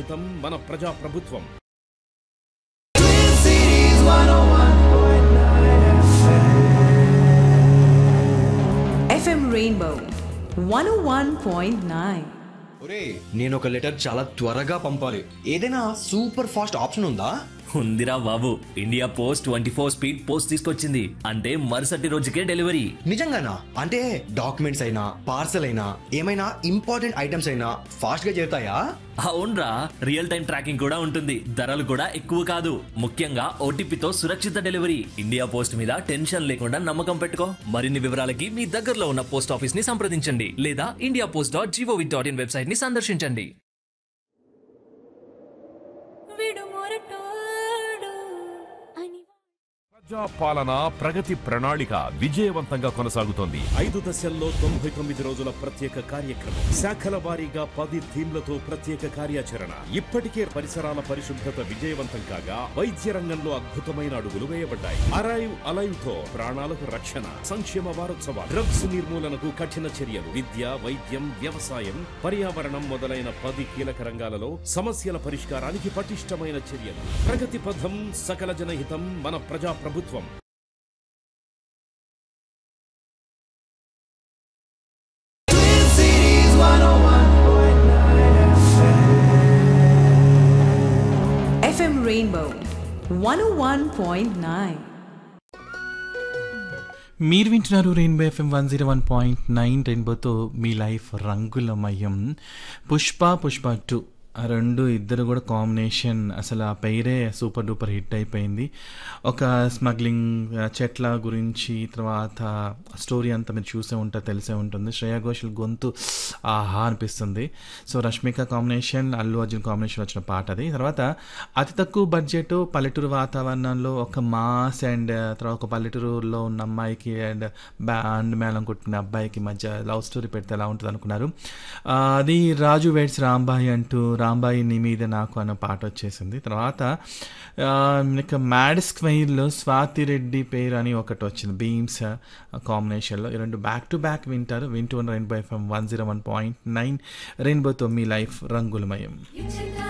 జనహితం మన ప్రజా ప్రభుత్వం FM Rainbow 101.9. ఒరే నేను ఒక లెటర్ చాలా త్వరగా పంపాలి ఏదైనా సూపర్ ఫాస్ట్ ఆప్షన్ ఉందా ఉందిరా బాబు India post twenty four speed post తీసుకొచ్చింది అంటే మరుసటి రోజుకే డెలివరీ నిజంగానా అంటే డాక్యుమెంట్స్ అయినా పార్సల్ అయినా ఏమైనా ఇంపార్టెంట్ ఐటమ్స్ అయినా ఫాస్ట్ గా చేరుతాయా అవునరా రియల్ టైం ట్రాకింగ్ కూడా ఉంటుంది ధరలు కూడా ఎక్కువ కాదు ముఖ్యంగా ఓటీపీతో సురక్షిత డెలివరీ ఇండియా పోస్ట్ మీద టెన్షన్ లేకుండా నమ్మకం పెట్టుకో మరిన్ని వివరాలకి మీ దగ్గరలో ఉన్న పోస్ట్ ఆఫీస్ ని సంప్రదించండి లేదా India post dot GOV dot in website ని సందర్శించండి విడుమొరటోడు అని ప్రజా పాలన ప్రగతి ప్రణాళిక విజయవంతంగా కొనసాగుతోంది ఐదు దశల్లో తొంభై తొమ్మిది రోజుల ప్రత్యేక కార్యక్రమం శాఖల వారీగా పది థీమ్లతో ప్రత్యేక కార్యాచరణ ఇప్పటికే పరిసరాల పరిశుభ్రత విజయవంతం కాగా వైద్య రంగంలో అద్భుతమైన అడుగులు వేయబడ్డాయి అరైవ్ అలైవ్ తో ప్రాణాలకు రక్షణ సంక్షేమ వారోత్సవాలు డ్రగ్స్ నిర్మూలనకు కఠిన చర్యలు విద్య వైద్యం వ్యవసాయం పర్యావరణం మొదలైన పది కీలక రంగాలలో సమస్యల పరిష్కారానికి పటిష్టమైన చర్యలు ప్రగతి పథం సకల జనహితం మన ప్రజా ప్రభుత్వం FM Rainbow 101.9. మీరు వింటున్నారు Rainbow FM one zero one point nine రెయిన్బోతో మీ లైఫ్ రంగులమయం పుష్ప పుష్ప టూ ఆ రెండు ఇద్దరు కూడా కాంబినేషన్ అసలు ఆ పేరే సూపర్ డూపర్ హిట్ అయిపోయింది ఒక స్మగ్లింగ్ ఆ, చెట్ల గురించి తర్వాత స్టోరీ అంతా మీరు చూసే ఉంటారు తెలిసే ఉంటుంది శ్రేయా ఘోషల్ గొంతు ఆహా అనిపిస్తుంది so Rashmika combination Allu Arjun combination వచ్చిన పాట అది తర్వాత అతి తక్కువ బడ్జెట్ పల్లెటూరు వాతావరణంలో ఒక మాస్ అండ్ తర్వాత ఒక పల్లెటూరులో ఉన్న అమ్మాయికి అండ్ బ్యాండ్ మేళం కొట్టుకునే అబ్బాయికి మధ్య లవ్ స్టోరీ పెడితే ఎలా ఉంటుంది అనుకున్నారు ఆ, అది రాజు వెడ్స్ రాంబాయి అంటూ రాంబాయి నీ మీద నాకు అన్న పాట వచ్చేసింది తర్వాత ఆ, ఇక మ్యాడ్ స్క్వైర్లో స్వాతి రెడ్డి పేరు అని ఒకటి వచ్చింది బీమ్స్ కాంబినేషన్లో ఈ రెండు బ్యాక్ టు బ్యాక్ వింటారు వింటూ ఉన్న Rainbow FM one zero one point nine రెయిన్బోతో మీ లైఫ్ రంగులమయం You